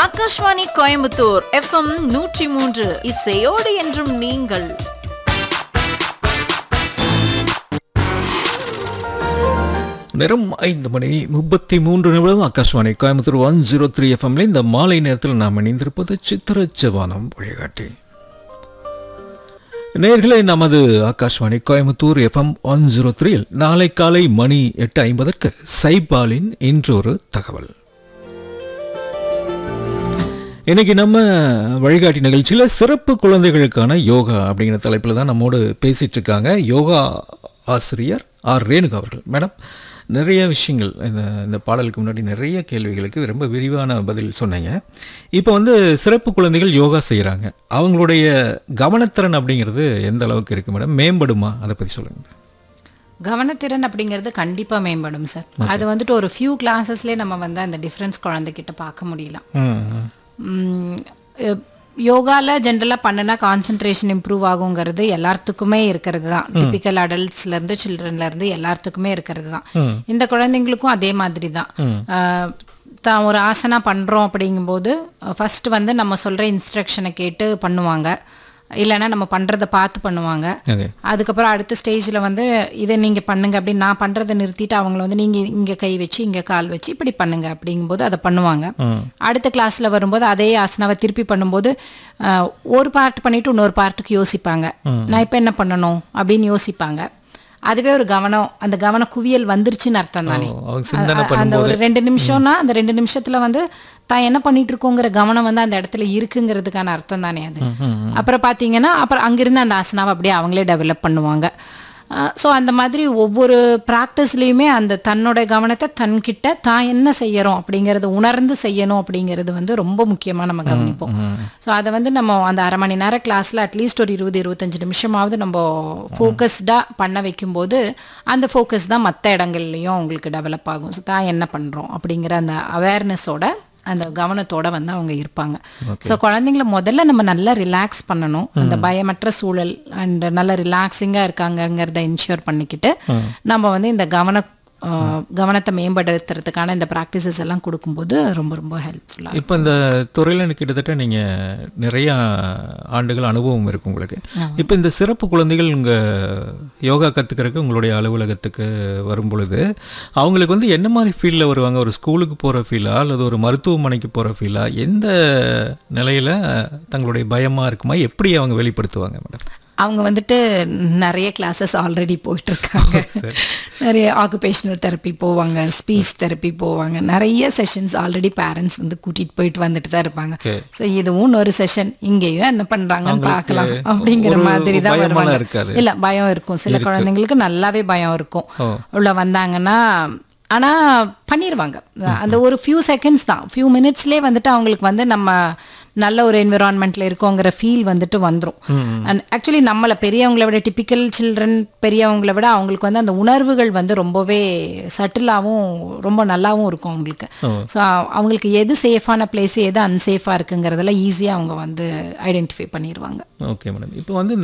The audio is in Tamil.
ஆகாஷ்வாணி கோயம்புத்தூர் எஃப்எம் நூற்றி மூன்று இசையோடு என்றும் நீங்கள் நேரம் ஐந்து மணி முப்பத்தி மூன்று நிமிடம் Akashvani Coimbatore one zero three எஃப்எம்ல இந்த மாலை நேரத்தில் நாம் இணைந்திருப்பது சித்திர ஜவானம் வழிகாட்டி நேர்களே நமது Akashvani Coimbatore FM one zero த்ரீயில் நாளை காலை மணி எட்டு ஐம்பதற்கு சைபாலின் இன்றொரு தகவல் இன்னைக்கு நம்ம வழிகாட்டி நிகழ்ச்சியில் சிறப்பு குழந்தைகளுக்கான யோகா அப்படிங்கிற தலைப்பில் தான் நம்மோடு பேசிட்டு இருக்காங்க யோகா ஆசிரியர் ஆர் ரேணுகா அவர்கள் மேடம் நிறைய விஷயங்கள் இந்த இந்த பாடலுக்கு முன்னாடி நிறைய கேள்விகளுக்கு ரொம்ப விரிவான பதில் சொன்னீங்க இப்போ வந்து சிறப்பு குழந்தைகள் யோகா செய்கிறாங்க அவங்களுடைய கவனத்திறன் அப்படிங்கிறது எந்த அளவுக்கு இருக்குது மேடம் மேம்படுமா அதை பற்றி சொல்லுங்கள் கவனத்திறன் அப்படிங்கிறது கண்டிப்பாக மேம்படும் சார் அது வந்துட்டு ஒரு ஃபியூ கிளாஸஸ்லேயே நம்ம வந்து அந்த டிஃப்ரென்ஸ் குழந்தைகிட்ட பார்க்க முடியலாம் ம், அஹ், யோகால ஜென்ரலாக பண்ணுனா கான்சென்ட்ரேஷன் இம்ப்ரூவ் ஆகுங்கிறது எல்லாத்துக்குமே இருக்கிறது தான் டிபிக்கல் அடல்ட்ஸ்லேருந்து சில்ட்ரன்லேருந்து எல்லாத்துக்குமே இருக்கிறது தான் இந்த குழந்தைங்களுக்கும் அதே மாதிரி தான் அஹ், தான் ஒரு ஆசனா பண்ணுறோம் அப்படிங்கும்போது ஃபர்ஸ்ட் வந்து நம்ம சொல்கிற இன்ஸ்ட்ரக்ஷனை கேட்டு பண்ணுவாங்க இல்லைன்னா நம்ம பண்ணுறதை பார்த்து பண்ணுவாங்க ஓகே அதுக்கப்புறம் அடுத்த ஸ்டேஜில் வந்து இதை நீங்கள் பண்ணுங்க அப்படின்னு நான் பண்ணுறதை நிறுத்திட்டு அவங்கள வந்து நீங்கள் இங்கே கை வச்சு இங்கே கால் வச்சு இப்படி பண்ணுங்க அப்படிங்கும்போது அதை பண்ணுவாங்க அடுத்த கிளாஸில் வரும்போது அதே ஆசனாவை திருப்பி பண்ணும்போது ஆஹ், ஒரு பார்ட் பண்ணிட்டு இன்னொரு பார்ட்டுக்கு யோசிப்பாங்க நான் இப்போ என்ன பண்ணணும் அப்படின்னு யோசிப்பாங்க அதுவே ஒரு கவனம் அந்த கவன குவியல் வந்துருச்சுன்னு அர்த்தம் தானே ஓ, அவங்க சிந்தனை அ- அந்த ஒரு ரெண்டு நிமிஷம்னா அந்த ரெண்டு நிமிஷத்துல வந்து தான் என்ன பண்ணிட்டு இருக்கோங்கிற கவனம் வந்து அந்த இடத்துல இருக்குங்கிறதுக்கான அர்த்தம் தானே அது அப்புறம் பாத்தீங்கன்னா அப்புறம் அங்கிருந்து அந்த ஆசனாவை அப்படியே அவங்களே டெவலப் பண்ணுவாங்க ஸோ அந்த மாதிரி ஒவ்வொரு ப்ராக்டிஸ்லேயுமே அந்த தன்னோட கவனத்தை தன்கிட்ட தான் என்ன செய்யறோம் அப்படிங்கிறத உணர்ந்து செய்யணும் அப்படிங்கிறது வந்து ரொம்ப முக்கியமாக நம்ம கவனிப்போம் ஸோ அதை வந்து நம்ம அந்த அரை மணி நேரம் கிளாஸில் அட்லீஸ்ட் ஒரு இருபது இருபத்தஞ்சு நிமிஷமாவது நம்ம ஃபோக்கஸ்டாக பண்ண வைக்கும்போது அந்த ஃபோக்கஸ் தான் மற்ற இடங்கள்லையும் உங்களுக்கு டெவலப் ஆகும் ஸோ தான் என்ன பண்ணுறோம் அப்படிங்கிற அந்த அவேர்னஸோட அந்த கவனத்தோட வந்து அவங்க இருப்பாங்க ஸோ குழந்தைங்கள முதல்ல நம்ம நல்லா ரிலாக்ஸ் பண்ணணும் அந்த பயமற்ற சூழல் அண்ட் நல்ல ரிலாக்ஸிங்காக இருக்காங்கங்கிறத இன்ஷூர் பண்ணிக்கிட்டு நம்ம வந்து இந்த கவன ஆஹ், கவனத்தை மேம்படுத்துறதுக்கான இந்த ப்ராக்டிசஸ் எல்லாம் கொடுக்கும்போது ரொம்ப ரொம்ப ஹெல்ப்ஃபுல்லாக இப்போ இந்த துறையில் கிட்டத்தட்ட நீங்கள் நிறைய ஆண்டுகள் அனுபவம் இருக்கு உங்களுக்கு இப்போ இந்த சிறப்பு குழந்தைகள் உங்கள் யோகா கற்றுக்கிறதுக்கு உங்களுடைய அலுவலகத்துக்கு வரும் பொழுது அவங்களுக்கு வந்து என்ன மாதிரி ஃபீல்டில் வருவாங்க ஒரு ஸ்கூலுக்கு போகிற ஃபீலா அல்லது ஒரு மருத்துவமனைக்கு போகிற ஃபீலா எந்த நிலையில் தங்களுடைய பயமாக இருக்குமா எப்படி அவங்க வெளிப்படுத்துவாங்க மேடம் அவங்க வந்துட்டு நிறைய கிளாஸஸ் ஆல்ரெடி போயிட்டு இருக்காங்க நிறைய ஆக்குபேஷனல் தெரப்பி போவாங்க ஸ்பீச் தெரப்பி போவாங்க நிறைய செஷன்ஸ் ஆல்ரெடி பேரண்ட்ஸ் வந்து கூட்டிட்டு போயிட்டு வந்துட்டு தான் இருப்பாங்க ஸோ இதுவும் ஒரு செஷன் இங்கேயும் என்ன பண்றாங்கன்னு பார்க்கலாம் அப்படிங்கிற ஒரு மாதிரி தான் பயமெல்லாம் வருவாங்க இருக்காது. இல்ல பயம் இருக்கும் சில குழந்தைங்களுக்கு நல்லாவே பயம் இருக்கும் உள்ள வந்தாங்கன்னா ஆனா பண்ணிடுவாங்க அந்த ஒரு ஃபியூ செகண்ட்ஸ் தான் ஃபியூ மினிட்ஸ்லேயே வந்துட்டு அவங்களுக்கு வந்து நம்ம நல்ல ஒரு என்விரான்மெண்ட்ல இருக்கோங்கிற ஃபீல் வந்துட்டு வந்துரும் அண்ட் ஆக்சுவலி நம்மளை பெரியவங்களை விட டிபிக்கல் சில்ட்ரன் பெரியவங்களை விட அவங்களுக்கு வந்து அந்த உணர்வுகள் வந்து ரொம்பவே சட்டிலாகவும் ரொம்ப நல்லாவும் இருக்கும் அவங்களுக்கு ஸோ அவங்களுக்கு எது சேஃபான பிளேஸ் எது அன்சேஃபாக இருக்குங்கிறதெல்லாம் ஈஸியாக அவங்க வந்து ஐடென்டிஃபை பண்ணிடுவாங்க ஓகே மேடம் இப்போ வந்து